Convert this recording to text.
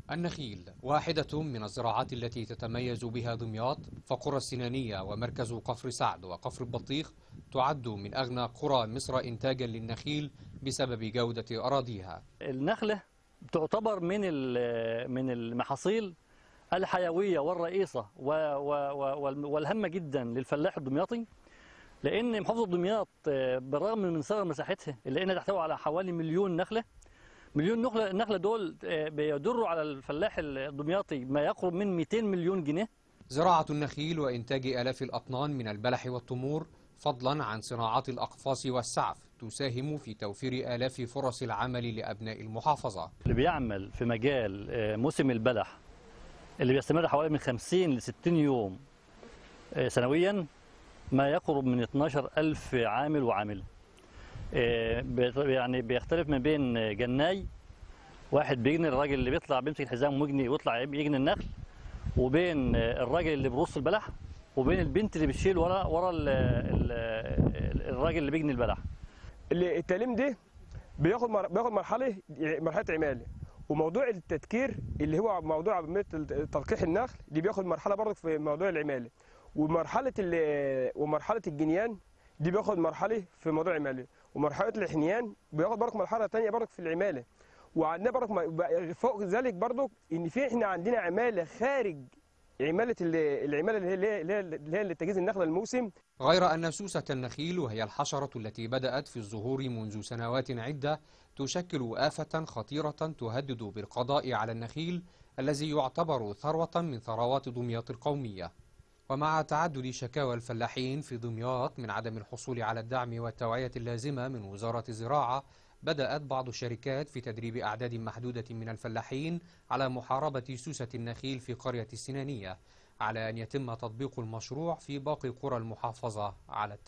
النخيل واحدة من الزراعات التي تتميز بها دمياط فقرى السنانية ومركز كفر سعد وكفر البطيخ تعد من أغنى قرى مصر إنتاجا للنخيل بسبب جودة أراضيها النخلة تعتبر من من المحاصيل الحيوية والرئيسة والهامة جدا للفلاح الدمياطي لأن محافظة دمياط بالرغم من صغر مساحتها إلا أنها تحتوي على حوالي مليون نخلة مليون نخلة النخلة دول بيدروا على الفلاح الدمياطي ما يقرب من 200 مليون جنيه زراعة النخيل وإنتاج آلاف الأطنان من البلح والتمور فضلا عن صناعات الأقفاص والسعف تساهم في توفير آلاف فرص العمل لأبناء المحافظة اللي بيعمل في مجال موسم البلح اللي بيستمر حوالي من 50 ل 60 يوم سنويا ما يقرب من 12 ألف عامل وعامل يعني بيختلف ما بين جناي واحد بيجني الراجل اللي بيطلع بيمسك الحزام ويجني ويطلع يجني النخل وبين الراجل اللي بيرص البلح وبين البنت اللي بتشيل ورا ورا ال ال الراجل اللي بيجني البلح التعليم ده بياخد بياخد مرحله مرحله عماله وموضوع التدكير اللي هو موضوع عمليه تلقيح النخل دي بياخد مرحله برضه في موضوع العماله ومرحله ومرحله الجنيان دي بياخد مرحله في موضوع العماله ومرحله الحنيان بياخد برضه مرحله ثانيه برضه في العماله وعندنا برضه فوق ذلك برضه ان في احنا عندنا عماله خارج عماله العماله اللي هي اللي هي اللي هي لتجهيز النخله الموسم غير ان سوسه النخيل وهي الحشره التي بدات في الظهور منذ سنوات عده تشكل آفة خطيرة تهدد بالقضاء على النخيل الذي يعتبر ثروة من ثروات دمياط القومية ومع تعدد شكاوى الفلاحين في دمياط من عدم الحصول على الدعم والتوعية اللازمة من وزارة الزراعة بدأت بعض الشركات في تدريب أعداد محدودة من الفلاحين على محاربة سوسة النخيل في قرية السنانية على أن يتم تطبيق المشروع في باقي قرى المحافظة على التوالي